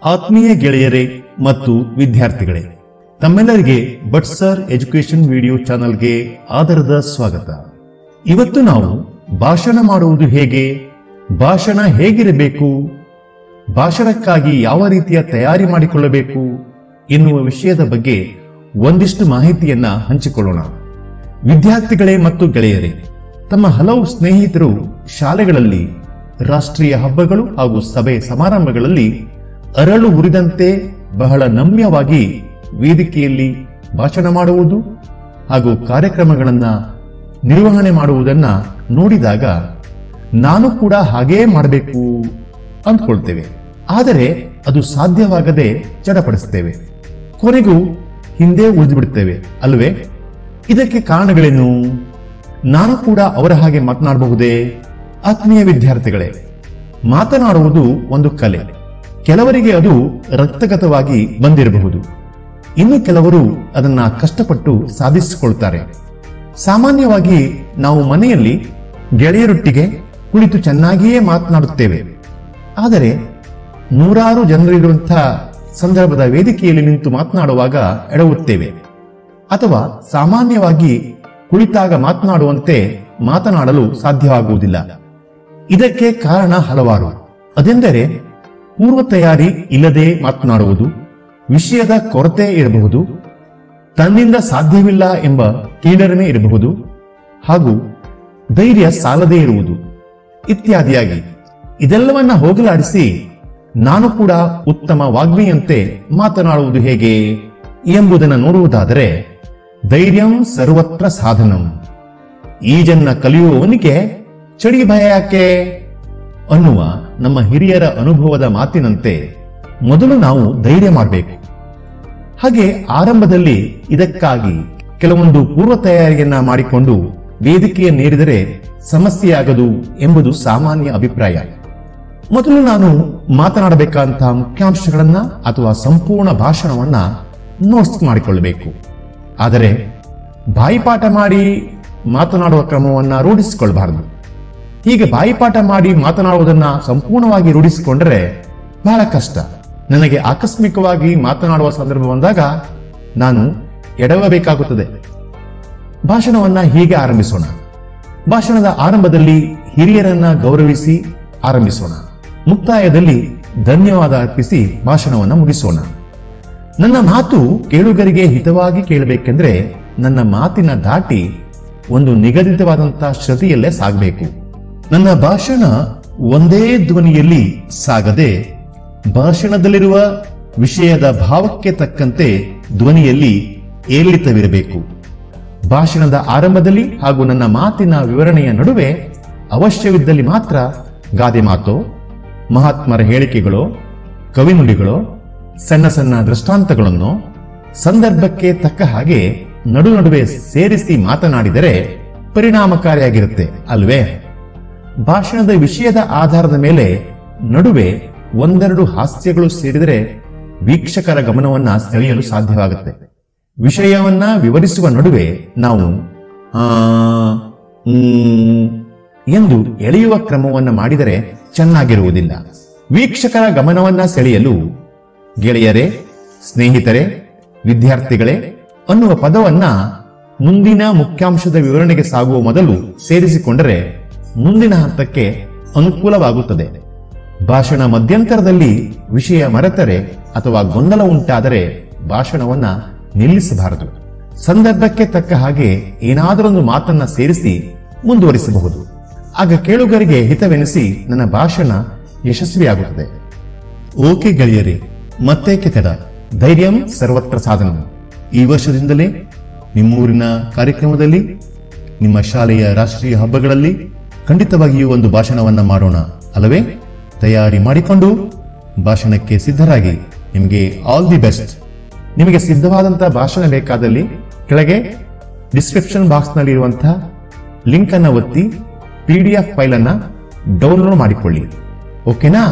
ಆತ್ಮೀಯ ಗೆಳೆಯರೇ ಮತ್ತು ವಿದ್ಯಾರ್ಥಿಗಳೇ ತಮ್ಮೆಲ್ಲರಿಗೆ ಬಟ್ ಸರ್ ಎಜುಕೇಶನ್ ವಿಡಿಯೋ ಚಾನಲ್ಗೆ ಆದರದ ಸ್ವಾಗತ ಇವತ್ತು ನಾವು ಭಾಷಣ ಮಾಡುವುದು ಹೇಗೆ ಭಾಷಣ ಹೇಗಿರಬೇಕು ಭಾಷಣಕ್ಕಾಗಿ ಯಾವ ರೀತಿಯ ತಯಾರಿ ಮಾಡಿಕೊಳ್ಳಬೇಕು ಎನ್ನುವ ವಿಷಯದ ಬಗ್ಗೆ ಒಂದಿಷ್ಟು ಮಾಹಿತಿಯನ್ನ ಹಂಚಿಕೊಳ್ಳೋಣ ವಿದ್ಯಾರ್ಥಿಗಳೇ ಮತ್ತು ಗೆಳೆಯರೇ ತಮ್ಮ ಹಲವು ಸ್ನೇಹಿತರು ಶಾಲೆಗಳಲ್ಲಿ ರಾಷ್ಟ್ರೀಯ ಹಬ್ಬಗಳು ಹಾಗೂ ಸಭೆ ಸಮಾರಂಭಗಳಲ್ಲಿ ಅರಳು ಉರಿದಂತೆ ಬಹಳ ನಮ್ಯವಾಗಿ ವೇದಿಕೆಯಲ್ಲಿ ಭಾಷಣ ಮಾಡುವುದು ಹಾಗೂ ಕಾರ್ಯಕ್ರಮಗಳನ್ನ ನಿರ್ವಹಣೆ ಮಾಡುವುದನ್ನ ನೋಡಿದಾಗ ನಾನು ಕೂಡ ಹಾಗೇ ಮಾಡಬೇಕು ಅಂದ್ಕೊಳ್ತೇವೆ ಆದರೆ ಅದು ಸಾಧ್ಯವಾಗದೆ ಚಡಪಡಿಸ್ತೇವೆ ಕೊನೆಗೂ ಹಿಂದೆ ಉಳಿದು ಬಿಡ್ತೇವೆ ಅಲ್ವೇ ಇದಕ್ಕೆ ಕಾರಣಗಳೇನು ನಾನು ಕೂಡ ಅವರ ಹಾಗೆ ಮಾತನಾಡಬಹುದೇ ಆತ್ಮೀಯ ವಿದ್ಯಾರ್ಥಿಗಳೇ ಮಾತನಾಡುವುದು ಒಂದು ಕಲೆ ಕೆಲವರಿಗೆ ಅದು ರಕ್ತಗತವಾಗಿ ಬಂದಿರಬಹುದು ಇನ್ನು ಕೆಲವರು ಅದನ್ನ ಕಷ್ಟಪಟ್ಟು ಸಾಧಿಸಿಕೊಳ್ತಾರೆ ಸಾಮಾನ್ಯವಾಗಿ ನಾವು ಮನೆಯಲ್ಲಿ ಗೆಳೆಯರೊಟ್ಟಿಗೆ ಕುಳಿತು ಚೆನ್ನಾಗಿಯೇ ಮಾತನಾಡುತ್ತೇವೆ ಆದರೆ ನೂರಾರು ಜನರಿರುವಂತಹ ಸಂದರ್ಭದ ವೇದಿಕೆಯಲ್ಲಿ ನಿಂತು ಮಾತನಾಡುವಾಗ ಎಡವುತ್ತೇವೆ ಅಥವಾ ಸಾಮಾನ್ಯವಾಗಿ ಕುಳಿತಾಗ ಮಾತನಾಡುವಂತೆ ಮಾತನಾಡಲು ಸಾಧ್ಯವಾಗುವುದಿಲ್ಲ ಇದಕ್ಕೆ ಕಾರಣ ಹಲವಾರು ಅದೆಂದರೆ ಪೂರ್ವ ತಯಾರಿ ಇಲ್ಲದೆ ಮಾತನಾಡುವುದು ವಿಷಯದ ಕೊರತೆ ಇರಬಹುದು ತನ್ನಿಂದ ಸಾಧ್ಯವಿಲ್ಲ ಎಂಬ ಕೀಳರಿಮೆ ಇರಬಹುದು ಹಾಗೂ ಧೈರ್ಯ ಸಾಲದೇ ಇರುವುದು ಇತ್ಯಾದಿಯಾಗಿ ಇದೆಲ್ಲವನ್ನ ಹೋಗಲಾಡಿಸಿ ನಾನು ಕೂಡ ಉತ್ತಮ ವಾಗ್ಮಿಯಂತೆ ಮಾತನಾಡುವುದು ಹೇಗೆ ಎಂಬುದನ್ನು ನೋಡುವುದಾದರೆ ಧೈರ್ಯಂ ಸರ್ವತ್ರ ಸಾಧನಂ ಈಜನ್ನ ಕಲಿಯುವವನಿಗೆ ಚಳಿ ಭಯ ಯಾಕೆ ಅನ್ನುವ ನಮ್ಮ ಹಿರಿಯರ ಅನುಭವದ ಮಾತಿನಂತೆ ಮೊದಲು ನಾವು ಧೈರ್ಯ ಮಾಡಬೇಕು ಹಾಗೆ ಆರಂಭದಲ್ಲಿ ಇದಕ್ಕಾಗಿ ಕೆಲವೊಂದು ಪೂರ್ವ ತಯಾರಿಯನ್ನ ಮಾಡಿಕೊಂಡು ವೇದಿಕೆಯನ್ನೇರಿದರೆ ಸಮಸ್ಯೆಯಾಗದು ಎಂಬುದು ಸಾಮಾನ್ಯ ಅಭಿಪ್ರಾಯ ಮೊದಲು ನಾನು ಮಾತನಾಡಬೇಕಾದಂತಹ ಮುಖ್ಯಾಂಶಗಳನ್ನ ಅಥವಾ ಸಂಪೂರ್ಣ ಭಾಷಣವನ್ನ ನೋಟ್ಸ್ ಮಾಡಿಕೊಳ್ಳಬೇಕು ಆದರೆ ಬಾಯಿಪಾಠ ಮಾಡಿ ಮಾತನಾಡುವ ಕ್ರಮವನ್ನ ರೂಢಿಸಿಕೊಳ್ಳಬಾರದು ಹೀಗೆ ಬಾಯಿಪಾಠ ಮಾಡಿ ಮಾತನಾಡುವುದನ್ನ ಸಂಪೂರ್ಣವಾಗಿ ರೂಢಿಸಿಕೊಂಡರೆ ಬಹಳ ಕಷ್ಟ ನನಗೆ ಆಕಸ್ಮಿಕವಾಗಿ ಮಾತನಾಡುವ ಸಂದರ್ಭ ಬಂದಾಗ ನಾನು ಎಡವಬೇಕಾಗುತ್ತದೆ ಭಾಷಣವನ್ನ ಹೀಗೆ ಆರಂಭಿಸೋಣ ಭಾಷಣದ ಆರಂಭದಲ್ಲಿ ಹಿರಿಯರನ್ನ ಗೌರವಿಸಿ ಆರಂಭಿಸೋಣ ಮುಕ್ತಾಯದಲ್ಲಿ ಧನ್ಯವಾದ ಅರ್ಪಿಸಿ ಭಾಷಣವನ್ನ ಮುಗಿಸೋಣ ನನ್ನ ಮಾತು ಕೇಳುಗರಿಗೆ ಹಿತವಾಗಿ ಕೇಳಬೇಕೆಂದ್ರೆ ನನ್ನ ಮಾತಿನ ದಾಟಿ ಒಂದು ನಿಗದಿತವಾದಂತಹ ಶ್ರುತಿಯಲ್ಲೇ ಸಾಗಬೇಕು ನನ್ನ ಭಾಷಣ ಒಂದೇ ಧ್ವನಿಯಲ್ಲಿ ಸಾಗದೆ ಭಾಷಣದಲ್ಲಿರುವ ವಿಷಯದ ಭಾವಕ್ಕೆ ತಕ್ಕಂತೆ ಧ್ವನಿಯಲ್ಲಿ ಏರಿಳಿತವಿರಬೇಕು ಭಾಷಣದ ಆರಂಭದಲ್ಲಿ ಹಾಗೂ ನನ್ನ ಮಾತಿನ ವಿವರಣೆಯ ನಡುವೆ ಅವಶ್ಯವಿದ್ದಲ್ಲಿ ಮಾತ್ರ ಗಾದೆ ಮಾತೋ ಮಹಾತ್ಮರ ಹೇಳಿಕೆಗಳೋ ಕವಿನುಡಿಗಳೋ ಸಣ್ಣ ಸಣ್ಣ ದೃಷ್ಟಾಂತಗಳನ್ನು ಸಂದರ್ಭಕ್ಕೆ ತಕ್ಕ ಹಾಗೆ ನಡು ನಡುವೆ ಸೇರಿಸಿ ಮಾತನಾಡಿದರೆ ಪರಿಣಾಮಕಾರಿಯಾಗಿರುತ್ತೆ ಅಲ್ವೇ ಭಾಷಣದ ವಿಷಯದ ಆಧಾರದ ಮೇಲೆ ನಡುವೆ ಒಂದೆರಡು ಹಾಸ್ಯಗಳು ಸೇರಿದರೆ ವೀಕ್ಷಕರ ಗಮನವನ್ನ ಸೆಳೆಯಲು ಸಾಧ್ಯವಾಗುತ್ತೆ ವಿಷಯವನ್ನ ವಿವರಿಸುವ ನಡುವೆ ನಾವು ಆ ಮ್, ಎಂದು ಎಳೆಯುವ ಕ್ರಮವನ್ನ ಮಾಡಿದರೆ ಚೆನ್ನಾಗಿರುವುದಿಲ್ಲ ವೀಕ್ಷಕರ ಗಮನವನ್ನ ಸೆಳೆಯಲು ಗೆಳೆಯರೇ ಸ್ನೇಹಿತರೆ ವಿದ್ಯಾರ್ಥಿಗಳೇ ಅನ್ನುವ ಪದವನ್ನ ಮುಂದಿನ ಮುಖ್ಯಾಂಶದ ವಿವರಣೆಗೆ ಸಾಗುವ ಮೊದಲು ಸೇರಿಸಿಕೊಂಡರೆ ಮುಂದಿನ ಹಂತಕ್ಕೆ ಅನುಕೂಲವಾಗುತ್ತದೆ ಭಾಷಣ ಮಧ್ಯಂತರದಲ್ಲಿ ವಿಷಯ ಮರೆತರೆ ಅಥವಾ ಗೊಂದಲ ಉಂಟಾದರೆ ಭಾಷಣವನ್ನ ನಿಲ್ಲಿಸಬಾರದು ಸಂದರ್ಭಕ್ಕೆ ತಕ್ಕ ಹಾಗೆ ಏನಾದರೊಂದು ಮಾತನ್ನ ಸೇರಿಸಿ ಮುಂದುವರಿಸಬಹುದು ಆಗ ಕೇಳುಗರಿಗೆ ಹಿತವೆನಿಸಿ ನನ್ನ ಭಾಷಣ ಯಶಸ್ವಿಯಾಗುತ್ತದೆ ಓಕೆ ಗೆಳೆಯರೇ ಮತ್ತೇಕೆ ತಡ ಧೈರ್ಯಂ ಸರ್ವತ್ರ ಸಾಧನ ಈ ವರ್ಷದಿಂದಲೇ ನಿಮ್ಮೂರಿನ ಕಾರ್ಯಕ್ರಮದಲ್ಲಿ ನಿಮ್ಮ ಶಾಲೆಯ ರಾಷ್ಟ್ರೀಯ ಹಬ್ಬಗಳಲ್ಲಿ ಖಂಡಿತವಾಗಿಯೂ ಒಂದು ಭಾಷಣವನ್ನ ಮಾಡೋಣ ಅಲ್ಲವೇ ತಯಾರಿ ಮಾಡಿಕೊಂಡು ಭಾಷಣಕ್ಕೆ ಸಿದ್ಧರಾಗಿ ನಿಮಗೆ ಆಲ್ ದಿ ಬೆಸ್ಟ್ ನಿಮಗೆ ಸಿದ್ಧವಾದಂತಹ ಭಾಷಣ ಬೇಕಾದಲ್ಲಿ ಕೆಳಗೆ ಡಿಸ್ಕ್ರಿಪ್ಷನ್ ಬಾಕ್ಸ್ ನಲ್ಲಿ ಇರುವಂತಹ ಲಿಂಕ್ ಅನ್ನ ಒತ್ತಿ ಪಿ ಡಿ ಎಫ್ ಫೈಲ್ ಅನ್ನ ಡೌನ್ಲೋಡ್ ಮಾಡಿಕೊಳ್ಳಿ ಓಕೆನಾ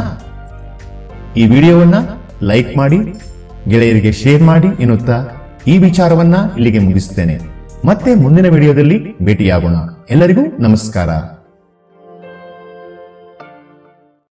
ಈ ವಿಡಿಯೋವನ್ನ ಲೈಕ್ ಮಾಡಿ ಗೆಳೆಯರಿಗೆ ಶೇರ್ ಮಾಡಿ ಎನ್ನುತ್ತಾ ಈ ವಿಚಾರವನ್ನ ಇಲ್ಲಿಗೆ ಮುಗಿಸುತ್ತೇನೆ ಮತ್ತೆ ಮುಂದಿನ ವಿಡಿಯೋದಲ್ಲಿ ಭೇಟಿಯಾಗೋಣ ಎಲ್ಲರಿಗೂ ನಮಸ್ಕಾರ